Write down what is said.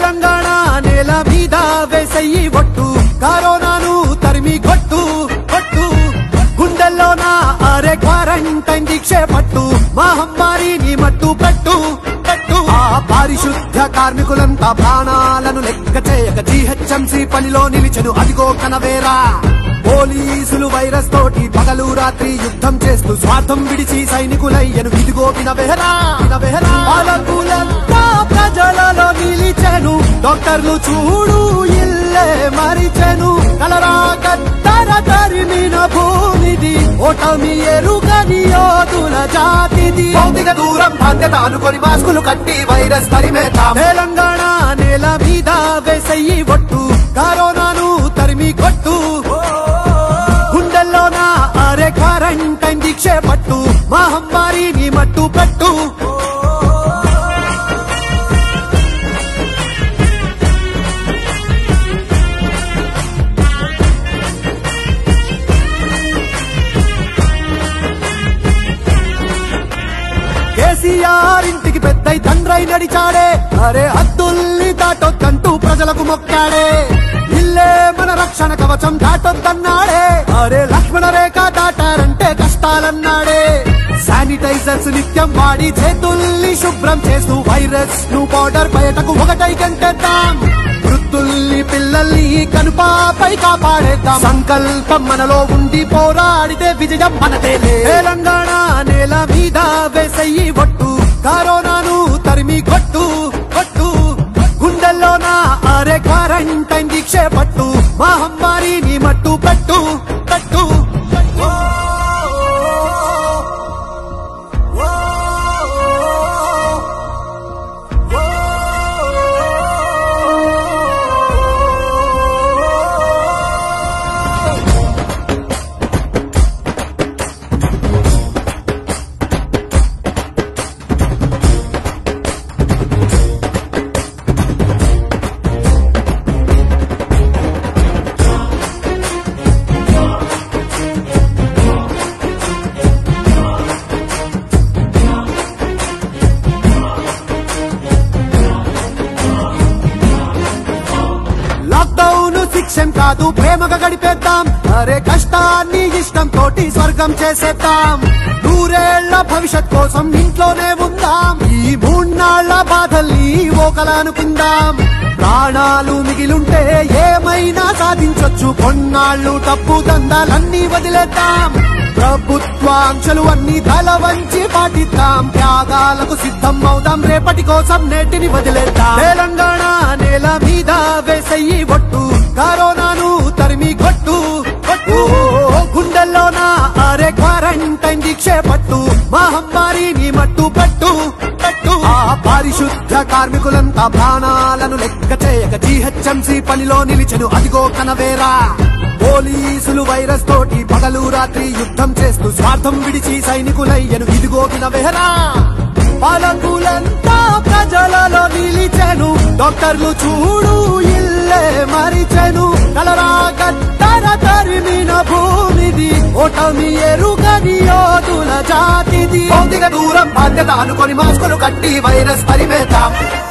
తెలంగాణ నేల మీద వేసయ్యి ఒట్టు కరోనాను తరిమి కొట్టు కొట్టు గుండెల్లోన అరే క్వారంటైన్ దీక్ష పట్టు మహమ్మారిని మట్టు పెట్టు పెట్టు ఆ పారిశుద్ధ కార్మికులంతా ప్రాణాలను లెక్క చేయక జీహెచ్ఎంసీ పనిలో నిలిచెను అదిగో కనవేరా పోలీసులు వైరస్ తోటి పగలు రాత్రి యుద్ధం చేస్తూ స్వార్థం విడిచి సైనికులయ్యను ఇదిగో వినవెహరా వినవెహరా పాలకులంతా ప్రజలలో నిలిచెను డాక్టర్లు చూడు ఇల్లే మరిచెను కలరా కత్తర తరిమిన భూమిది ఓటమి ఎరుగని యోధుల జాతిది భౌతిక దూరం బాధ్యత అనుకొని మాస్కులు కట్టి వైరస్ తరిమేతాం తెలంగాణ నేల మీద వేసయ్యి ఒట్టు కరోనాను తరిమి కొట్టు గుండెల్లోన అరే క్వారంటైన్ దీక్ష పట్టు మహమ్మారిని మట్టు పెట్టు కేసీఆర్ ఇంటికి పెద్దై తండ్రై నడిచాడే అరే హద్దుల్ని దాటొద్దంటూ ప్రజలకు మొక్కాడే ఇల్లే మన రక్షణ కవచం దాటొద్దన్నాడే అరే లక్ష్మణ రేఖ దాటారంటే కష్టాలన్నాడే శానిటైజర్స్ నిత్యం వాడి చేతుల్ని శుభ్రం చేస్తూ వైరస్ ను బార్డర్ బయటకు ఒకటై కంటేద్దాం వృద్ధుల్ని పిల్లల్ని కనుపాపై కాపాడేద్దాం సంకల్పం మనలో ఉండి పోరాడితే విజయం మనదేలే తెలంగాణ నేల మీద వేసయ్యి ఒట్టు కరోనాను తరిమి కొట్టు కొట్టు గుండెల్లోన అరే క్వారంటైన్ దీక్ష పట్టు మహమ్మారిని మట్టు పెట్టు పెట్టు ఓ, ఓ, ఓ, ఓ. లాక్డౌన్ శిక్షం కాదు ప్రేమగా గడిపేద్దాం అరే కష్టాన్ని ఇష్టం తోటి స్వర్గం చేసేద్దాం నూరేళ్ల భవిష్యత్ కోసం ఇంట్లోనే ఉందాం ఈ మూన్నాళ్ల బాధల్ని ఓకలానుకుందాం ప్రాణాలు మిగిలుంటే ఏమైనా సాధించొచ్చు కొన్నాళ్ళు డబ్బు దందాలన్నీ వదిలేద్దాం ప్రభుత్వాంక్షలు అన్ని తల వంచి పాటిద్దాం త్యాగాలకు సిద్ధం అవుదాం రేపటి కోసం నేటిని వదిలేద్దాం తెలంగాణ నేల మీద వేసయ్యి ఒట్టు కరోనాను తరిమి కొట్టు కొట్టు గుండెల్లోన అరే క్వారంటైన్ దీక్ష పట్టు మహమ్మారిని మట్టు పెట్టు పెట్టు ఆ పారిశుద్ధ కార్మికులంతా ప్రాణాలను లెక్క చేయక జీహెచ్ఎంసీ పనిలో నిలిచెను అదిగో కనవేరా పోలీసులు వైరస్ తోటి పగలు రాత్రి యుద్ధం చేస్తూ స్వార్థం విడిచి సైనికులయ్యను ఇదిగో వినవేరా పాలకులంతా ప్రజలలో నిలిచెను డాక్టర్లు చూడు ఇల్లే మరిచెను కలరా కత్తర తరిమిన భూమిది ఓటమి ఎరుగని యోధుల జాతిది భౌతిక దూరం బాధ్యత అనుకొని మాస్కులు కట్టి వైరస్ పరిమేతాం